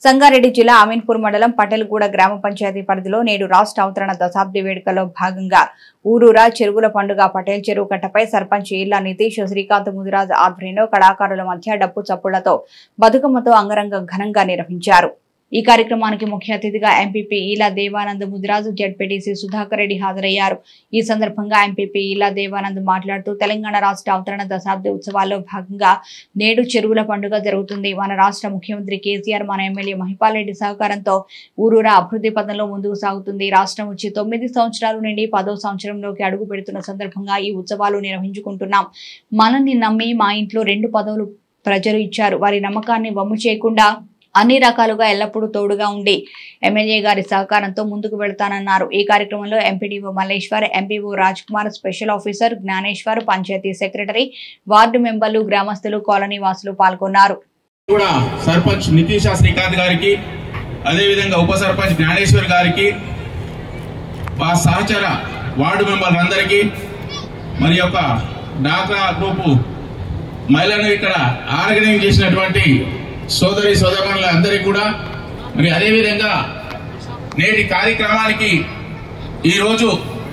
సంగారెడ్డి జిల్లా అమీన్పూర్ మండలం పటేల్గూడ గ్రామ పంచాయతీ పరిధిలో నేడు రాష్ట్ర అవతరణ దశాబ్ది వేడుకలో భాగంగా ఊరూరా చెరువుల పండుగ పటేల్ చెరువు కట్టపై సర్పంచ్ ఇళ్ల నితీష్ శ్రీకాంత్ ముదిరాజ్ ఆధ్వర్యంలో కళాకారుల మధ్య డప్పు చప్పుళ్లతో బతుకమ్మతో అంగరంగ ఘనంగా నిర్వహించారు ఈ కార్యక్రమానికి ముఖ్య అతిథిగా ఎంపీపీ ఈలా దేవానంద్ ముదిరాజు జడ్పీటీసీ సుధాకర్ రెడ్డి హాజరయ్యారు ఈ సందర్భంగా ఎంపీపీ ఈలా దేవానంద్ మాట్లాడుతూ తెలంగాణ రాష్ట్ర అవతరణ దశాబ్ది ఉత్సవాల్లో భాగంగా నేడు చెరువుల పండుగ జరుగుతుంది మన రాష్ట్ర ముఖ్యమంత్రి కేసీఆర్ మన ఎమ్మెల్యే మహిపాల్ రెడ్డి సహకారంతో ఊరూరా అభివృద్ధి పథంలో ముందుకు సాగుతుంది రాష్ట్రం వచ్చి తొమ్మిది సంవత్సరాల నుండి పదో సంవత్సరంలోకి అడుగు పెడుతున్న సందర్భంగా ఈ ఉత్సవాలు నిర్వహించుకుంటున్నాం మనల్ని నమ్మి మా ఇంట్లో రెండు పదవులు ప్రజలు ఇచ్చారు వారి నమ్మకాన్ని వమ్ము చేయకుండా అన్ని రకాలుగా ఎల్లప్పుడూ తోడుగా ఉండి ఎమ్మెల్యే గారి సహకారంతో ముందుకు వెళ్తానన్నారు ఈ కార్యక్రమంలో MPDO Malleshwar MPO Raj Kumar special officer Gnaneshwar panchayat secretary ward మెంబర్లు గ్రామస్తులు కాలనీ వాసులు పాల్గొన్నారు కూడా సర్పంచ్ నితీష్ శ్రీకాంత్ గారికి అదేవిధంగా ఉప సర్పంచ్ జ్ఞానేశ్వర్ గారికి మా సహచర వార్డు మెంబర్లందరికీ మరి యొక్క డాక్రా గ్రూపు మహిళలను ఇక్కడ ఆర్గనైజ్ చేసినటువంటి సోదరి సోదరులందరికీ కూడా మరి అదేవిధంగా నేటి కార్యక్రమానికి ఈరోజు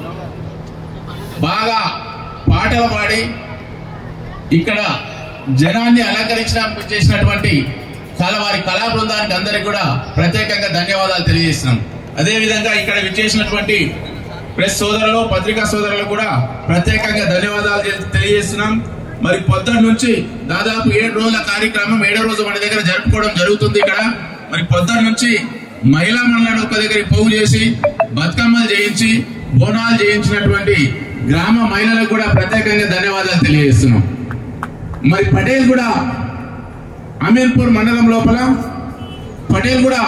బాగా పాటలు పాడి ఇక్కడ జనాన్ని అలంకరించిన చేసినటువంటి కళ వారి కళా బృందానికి అందరికి కూడా ప్రత్యేకంగా ధన్యవాదాలు తెలియజేస్తున్నాం అదేవిధంగా ఇక్కడ విచ్చేసినటువంటి ప్రెస్ సోదరులు పత్రికా సోదరులు కూడా ప్రత్యేకంగా ధన్యవాదాలు తె- తెలియజేస్తున్నాం మరి పొద్దున్న నుంచి దాదాపు ఏడు రోజుల కార్యక్రమం ఏడో రోజు మన దగ్గర జరుపుకోవడం జరుగుతుంది ఇక్కడ మరి పొద్దున్న నుంచి మహిళా మండలాన్ని ఒక దగ్గరికి పోగు చేసి బతుకమ్మలు చేయించి బోనాలు చేయించినటువంటి గ్రామ మహిళలకు కూడా ప్రత్యేకంగా ధన్యవాదాలు తెలియజేస్తున్నాం మరి పటేల్ కూడా అమీర్పూర్ మండలం లోపల పటేల్ కూడా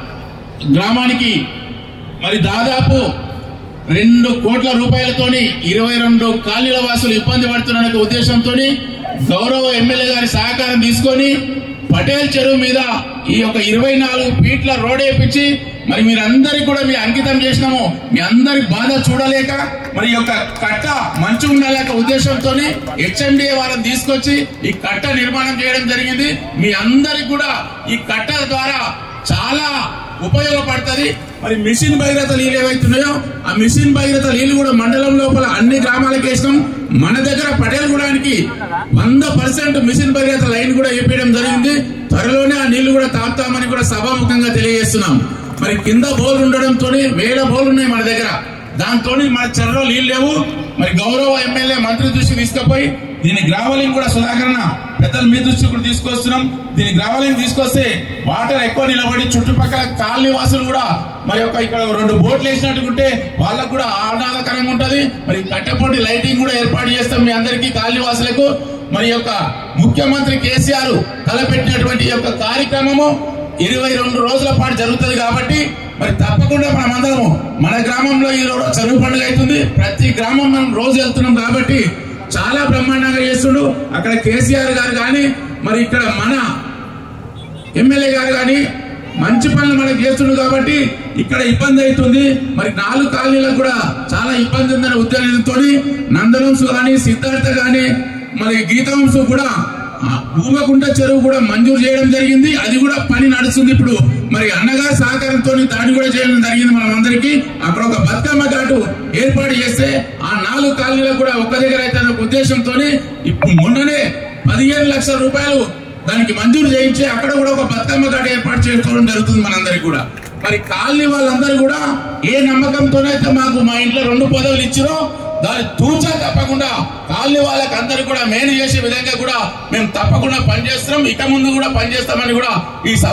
గ్రామానికి మరి దాదాపు రెండు కోట్ల రూపాయలతోని ఇరవై రెండు కాలనీల వాసులు ఇబ్బంది పడుతున్న ఉద్దేశంతో గౌరవ ఎమ్మెల్యే గారి సహకారం తీసుకొని పటేల్ చెరువు మీద ఈ యొక్క ఇరవై నాలుగు ఫీట్ల రోడ్ వేపించి మరి మీరందరికి కూడా మీ అంకితం చేసినాము మీ అందరి బాధ చూడలేక మరి ఈ యొక్క కట్ట మంచి ఉండాలక ఉద్దేశంతో హెచ్ఎండిఏ వారిని తీసుకొచ్చి ఈ కట్ట నిర్మాణం చేయడం జరిగింది మీ అందరికి కూడా ఈ కట్ట ద్వారా చాలా ఉపయోగపడుతుంది మరి మిషన్ భగీరథ నీళ్ళు ఏవైతున్నాయో ఆ మిషన్ భగీరథ నీళ్లు కూడా మండలం లోపల అన్ని గ్రామాలకు వేసినాం మన దగ్గర పటేల్గూడానికి వంద పర్సెంట్ మిషన్ భగీరథ లైన్ కూడా వేపించడం జరిగింది త్వరలోనే ఆ నీళ్లు కూడా తాపుతామని కూడా సభాముఖంగా తెలియజేస్తున్నాం మరి కింద బోర్లు ఉండడంతో వేల బోర్లు ఉన్నాయి మన దగ్గర దాంతో మన చెరలో నీళ్ళు లేవు మరి గౌరవ ఎమ్మెల్యే మంత్రి దృష్టికి తీసుకుపోయి దీని గ్రావలింగ్ కూడా సుధాకరణ పెద్దలు మీ దృష్టికి కూడా తీసుకొస్తున్నాం దీని గ్రావలింగ్ తీసుకొస్తే వాటర్ ఎక్కువ నిలబడి చుట్టుపక్కల కాలనీ వాసులు కూడా మరి ఒక ఇక్కడ రెండు బోట్లు వేసినట్టుకుంటే వాళ్ళకు కూడా ఆహ్లాదకరంగా ఉంటది మరి కట్టెపోటీ లైటింగ్ కూడా ఏర్పాటు చేస్తాం మీ అందరికీ కాలనీ వాసులకు మరి యొక్క ముఖ్యమంత్రి కేసీఆర్ తలపెట్టినటువంటి ఈ యొక్క కార్యక్రమము ఇరవై రెండు రోజుల పాటు జరుగుతుంది కాబట్టి మరి తప్పకుండా మనం అందరము మన గ్రామంలో ఈ రోజు చదువు పండుగ అవుతుంది ప్రతి గ్రామం మనం రోజు వెళ్తున్నాం కాబట్టి చాలా బ్రహ్మాండంగా చేస్తుండు అక్కడ కేసీఆర్ గారు కానీ మరి ఇక్కడ మన ఎమ్మెల్యే గారు కానీ మంచి పనులు మనకు చేస్తుండు కాబట్టి ఇక్కడ ఇబ్బంది అవుతుంది మరి నాలుగు కాలనీలకు కూడా చాలా ఇబ్బంది ఉందనే ఉద్దేశంతో నందనంశు కానీ సిద్ధార్థ కానీ మరి గీతాంశు కూడా ఆ భూమకుంట చెరువు కూడా మంజూరు చేయడం జరిగింది అది కూడా పని నడుస్తుంది ఇప్పుడు మరి అన్నగారి సహకారంతో దాన్ని కూడా చేయడం జరిగింది మనం అందరికీ అక్కడ ఒక బతుకమ్మ ఘాటు ఏర్పాటు చేస్తే ఆ నాలుగు కాలనీలకు కూడా ఒక్క దగ్గర అయితే అనే ఉద్దేశంతో ఇప్పుడు మొన్ననే పదిహేను లక్షల రూపాయలు దానికి మంజూరు చేయించి అక్కడ కూడా ఒక బతుకమ్మ ఘాట్ ఏర్పాటు చేసుకోవడం జరుగుతుంది మనందరికి కూడా మరి కాలనీ వాళ్ళందరూ కూడా ఏ నమ్మకంతోనైతే మాకు మా ఇంట్లో రెండు పదవులు ఇచ్చిరో దాన్ని తూచా తప్పకుండా కాలనీ వాళ్ళకి అందరూ కూడా మేలు చేసే విధంగా కూడా మేము తప్పకుండా పనిచేస్తున్నాం ఇక ముందు కూడా పనిచేస్తామని కూడా ఈ సభ